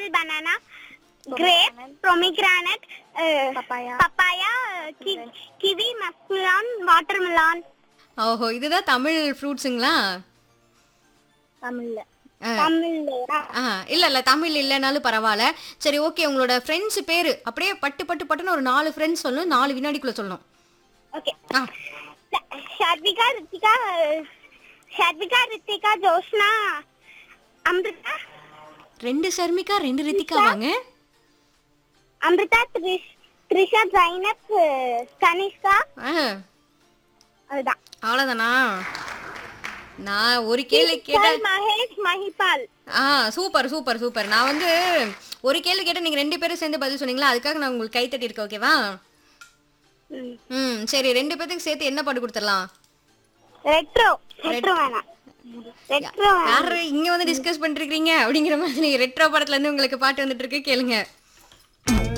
Apple banana grape pomegranate Papaya. Papaya kiwi muskmelon watermelon ஓஹோ இதுதான் தமிழ் ஃப்ரூட்ஸுங்களா தமிழ்ல தமிழ்லையா ஆ இல்ல இல்ல தமிழ் இல்லைனாலும் பரவாயில்ல சரி ஓகே உங்களோட ஃப்ரெண்ட்ஸ் பேரு அப்படியே பட்டு பட்டு பட்டுன்னு ஒரு நாலு ஃப்ரெண்ட்ஸ் சொல்லணும் நாலு வினாடிக்குள்ள சொல்லணும் ஓகே ஆ ஷர்விகா ரித்திகா ஷர்விகா ரித்திகா ஜோஷ்னா அம்ரிதா ரெண்டு ஷர்மிகா ரெண்டு ரித்திகா வாங்க அம்ரிதா த்ரிஷ் த்ரிஷா ஜைனப் கனிஷ்கா ஆ அதுதான் அவ்வளோதானா நான் ஒரு கேள்வி கேட்டேன் மகேஷ் மஹிபால் ஆ சூப்பர் சூப்பர் சூப்பர் நான் வந்து ஒரு கேள்வி கேட்டேன் நீங்க ரெண்டு பேரும் சேர்ந்து பதில் சொன்னீங்களா அதுக்காக நான் உங்களுக்கு கை தட்டி இருக்கேன் ஓகேவா ம். ம் சரி ரெண்டு பேத்துக்கு சேர்த்து என்ன பாட்டு கொடுத்துடலாம் ரெட்ரோ ரெட்ரோ வேணாம் ரெட்ரோ யாரு இங்க வந்து டிஸ்கஸ் பண்ணிட்டு இருக்கீங்க அப்படிங்கிற மாதிரி ரெட்ரோ படத்துல இருந்து உங்களுக்கு பாட்டு வந்துட்டு இருக்கு கேளுங்க